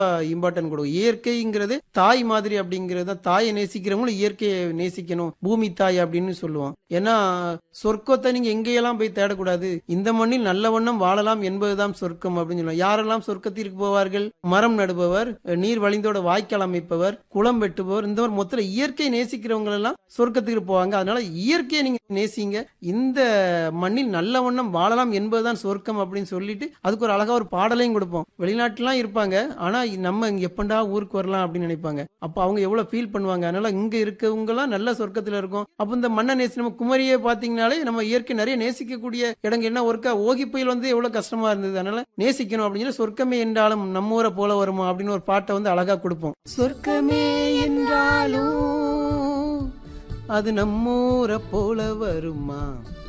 important கொடுக்கும் இயற்கைங்கிறது தாய் மாதிரி அப்படிங்கிறது தான் தாயை நேசிக்கிறவங்களும் இயற்கையை நேசிக்கணும் பூமி தாய் அப்படின்னு சொல்லுவோம் ஏன்னா சொர்க்கத்தை நீங்க எங்கேயெல்லாம் போய் தேடக்கூடாது இந்த மண்ணில் நல்ல வண்ணம் வாழலாம் என்பதுதான் சொர்க்கம் அப்படின்னு சொல்லுவோம் யாரெல்லாம் சொர்க்கத்திற்கு போவார்கள் மரம் நடுபவர் நீர் வழிந்தோட வாய்க்கால் அமைப்பவர் குளம் வெட்டுபவர் இந்த மாதிரி மொத்தம் இயற்கை நேசிக்கிறவங்க எல்லாம் சொர்க்கத்துக்கு போவாங்க அதனால இயற்கையை நீங்க நேசிங்க இந்த மண்ணில் நல்ல வண்ணம் வாழலாம் என்பதுதான் சொர்க்கம் அப்படின்னு சொல்லிட்டு அதுக்கு ஒரு அழகா ஒரு பாடலையும் கொடுப்போம் வெளிநாட்டுலாம் இருப்பாங்க ஆனா நம்ம இங்க எப்பண்டா ஊருக்கு வரலாம் அப்படின்னு நினைப்பாங்க அப்ப அவங்க எவ்வளவு ஃபீல் பண்ணுவாங்க அதனால இங்க இருக்கவங்க எல்லாம் நல்ல சொர்க்கத்துல இருக்கும் அப்ப இந்த மண்ணை நேசி நம்ம குமரியை பாத்தீங்கன்னாலே நம்ம இயற்கை நிறைய நேசிக்கக்கூடிய இடங்க என்ன ஒருக்கா ஓகி புயல் வந்து எவ்வளவு கஷ்டமா இருந்தது அதனால நேசிக்கணும் அப்படின்னு சொல்லி சொர்க்கமே என்றாலும் நம்ம ஊரை போல வருமா அப்படின்னு ஒரு பாட்டை வந்து அழகா கொடுப்போம் சொர்க்கமே என்றாலும் அது நம்மூரை போல வருமா